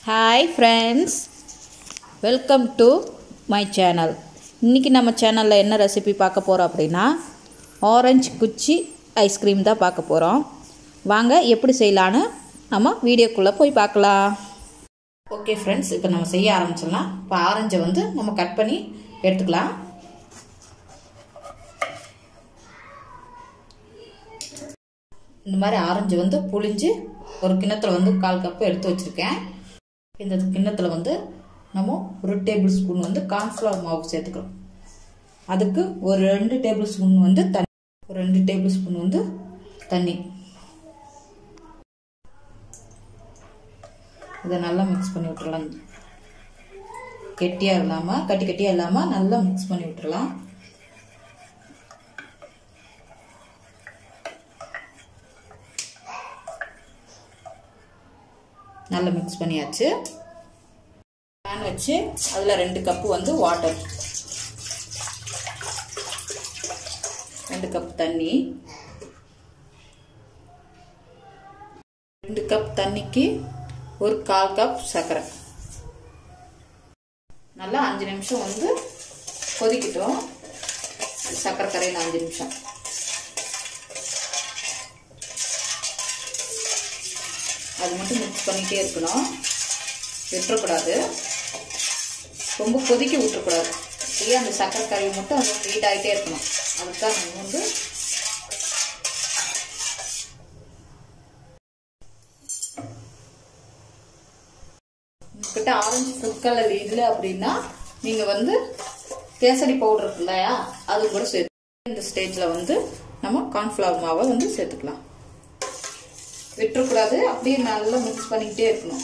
Hi friends welcome to my channel இன்றைக்கி நம்ம சேனலில் என்ன ரெசிபி பார்க்க போகிறோம் அப்படின்னா ஆரஞ்சு குச்சி ஐஸ்கிரீம் தான் பார்க்க போகிறோம் வாங்க எப்படி செய்யலான்னு நம்ம வீடியோக்குள்ளே போய் பார்க்கலாம் ஓகே ஃப்ரெண்ட்ஸ் இப்போ நம்ம செய்ய ஆரம்பிச்சிடலாம் இப்போ ஆரஞ்சை வந்து நம்ம கட் பண்ணி எடுத்துக்கலாம் இந்த மாதிரி ஆரஞ்சு வந்து புளிஞ்சு ஒரு கிண்ணத்தில் வந்து கால் கப்பு எடுத்து வச்சுருக்கேன் இந்த கிண்ணத்தில் வந்து நம்ம ஒரு டேபிள் ஸ்பூன் வந்து கார்ன்ஃப்ளவர் மாவு சேர்த்துக்கிறோம் அதுக்கு ஒரு ரெண்டு டேபிள் ஸ்பூன் வந்து தண்ணி ஒரு ரெண்டு டேபிள் ஸ்பூன் வந்து தண்ணி இதை நல்லா மிக்ஸ் பண்ணி விட்டுறலாம் கெட்டியாக இல்லாமல் கட்டி கட்டியாக இல்லாமல் நல்லா மிக்ஸ் பண்ணி விட்டுறலாம் நல்லா மிக்ஸ் பண்ணியாச்சு பேன் வச்சு அதில் ரெண்டு கப்பு வந்து வாட்டர் ரெண்டு கப் தண்ணி ரெண்டு கப் தண்ணிக்கு ஒரு கால் கப் சர்க்கரை நல்லா அஞ்சு நிமிஷம் வந்து கொதிக்கட்டும் சர்க்கரை கரையில் அஞ்சு நிமிஷம் அது மட்டும் மிக்ஸ் பண்ணிகிட்டே இருக்கணும் விட்டுறக்கூடாது ரொம்ப கொதிக்க விட்டுறக்கூடாது அப்படியே அந்த சக்கரை கறி மட்டும் அது ஹீட் ஆகிட்டே இருக்கணும் அதுக்காக நம்ம வந்து உங்ககிட்ட ஆரஞ்சு ஃபுட் கலர் இல்லை அப்படின்னா நீங்கள் வந்து கேசரி பவுடர் இருக்கு இல்லையா அது கூட சேர்த்து இந்த ஸ்டேஜில் வந்து நம்ம கார்ன்ஃப்ளவர் மாவை வந்து சேர்த்துக்கலாம் விட்டுறக்கூடாது அப்படியே நல்லா மிக்ஸ் பண்ணிக்கிட்டே இருக்கணும்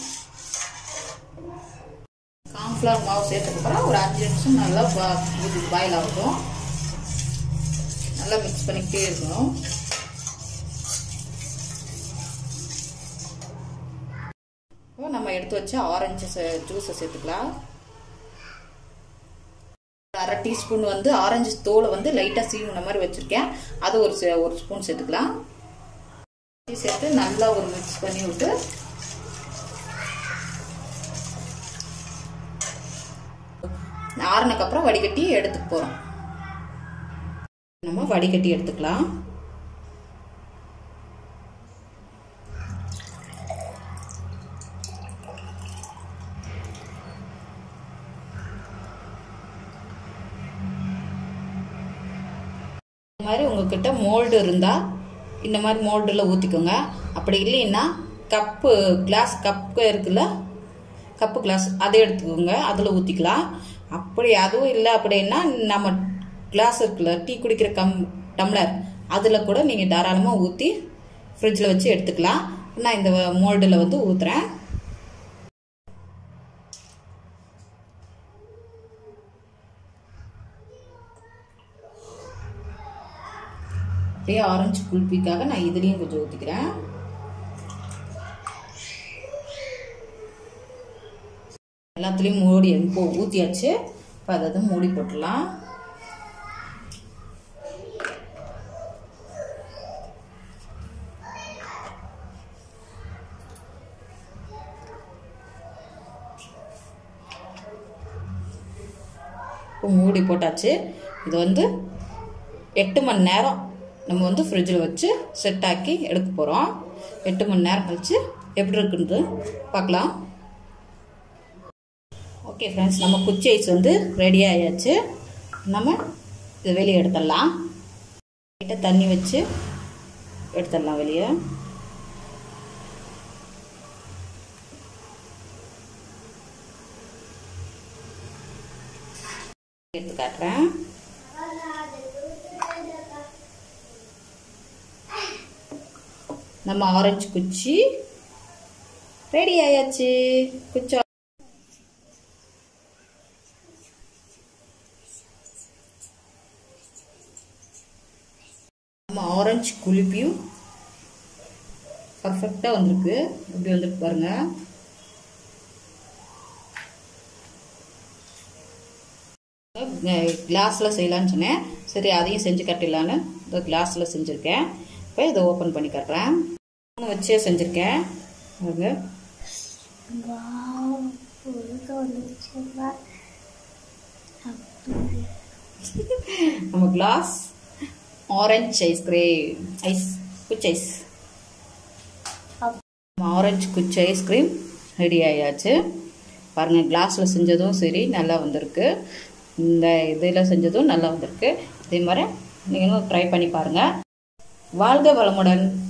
கார்ன்ஃப்ளவர் மாவு சேர்த்ததுக்கப்புறம் ஒரு அஞ்சு நிமிஷம் நல்லா இது பாயில் ஆகட்டும் நல்லா மிக்ஸ் பண்ணிக்கிட்டே இருக்கணும் இப்போ நம்ம எடுத்து வச்ச ஆரஞ்சு ஜூஸை சேர்த்துக்கலாம் அரை டீஸ்பூன் வந்து ஆரஞ்சு தோலை வந்து லைட்டாக சீவுன மாதிரி வச்சுருக்கேன் அது ஒரு ஒரு ஸ்பூன் சேர்த்துக்கலாம் சேர்த்து நல்லா ஒரு மிக்ஸ் பண்ணி விட்டு ஆறுனக்கப்புறம் வடிகட்டி எடுத்துக்க போகிறோம் நம்ம வடிகட்டி எடுத்துக்கலாம் இந்த மாதிரி உங்ககிட்ட மோல்டு இருந்தால் இந்த மாதிரி மோல்டில் ஊற்றிக்கோங்க அப்படி இல்லைன்னா கப்பு கிளாஸ் கப்பு இருக்குல்ல கப்பு கிளாஸ் அதை எடுத்துக்கோங்க அதில் ஊற்றிக்கலாம் அப்படி அதுவும் இல்லை அப்படின்னா நம்ம கிளாஸ் இருக்குல்ல டீ குடிக்கிற கம் டம்ளர் அதில் கூட நீங்கள் தாராளமாக ஊற்றி ஃப்ரிட்ஜில் வச்சு எடுத்துக்கலாம் நான் இந்த மோல்டில் வந்து ஊற்றுறேன் அப்படியே ஆரஞ்சு குல்பிக்காக நான் இதுலேயும் கொஞ்சம் ஊற்றிக்கிறேன் எல்லாத்துலேயும் மூடி இப்போ ஊற்றியாச்சு இப்போ அதை மூடி போட்டுடலாம் இப்போ மூடி போட்டாச்சு இது வந்து எட்டு மணி நேரம் நம்ம வந்து ஃப்ரிட்ஜில் வச்சு செட் ஆக்கி எடுக்க போகிறோம் எட்டு மணி நேரம் கழித்து எப்படி இருக்குன்றது பார்க்கலாம் ஓகே ஃப்ரெண்ட்ஸ் நம்ம குச்சி ஐஸ் வந்து ரெடி ஆயாச்சு நம்ம இதை வெளியே எடுத்துடலாம் லைட்டாக தண்ணி வச்சு எடுத்துடலாம் வெளியே எடுத்து காட்டுறேன் நம்ம ஆரஞ்சு குச்சி ரெடி ஆயாச்சு குச்சி நம்ம ஆரஞ்சு குளிப்பியும் பர்ஃபெக்டாக வந்திருக்கு இப்படி வந்துருக்கு பாருங்க கிளாஸில் செய்யலான்னு சொன்னேன் சரி அதையும் செஞ்சு கட்டிடலான்னு இந்த கிளாஸில் செஞ்சுருக்கேன் இப்போ இதை ஓப்பன் பண்ணி காட்டுறேன் வச்சே செஞ்சுருக்கேன் பாருங்க Wow. உனக்கு வந்துச்சு வா நம்ம கிளாஸ் ஆரஞ்சு ஐஸ்கிரீம் ஐஸ் குச்சி ஐஸ் ஆரஞ்சு குச்சி ஐஸ்கிரீம் ரெடி ஆயாச்சு பாருங்கள் கிளாஸில் செஞ்சதும் சரி நல்லா வந்திருக்கு இந்த இதில் செஞ்சதும் நல்லா வந்திருக்கு இதே மாதிரி நீங்களும் ட்ரை பண்ணி பாருங்கள் வாழ்க வளமுடன்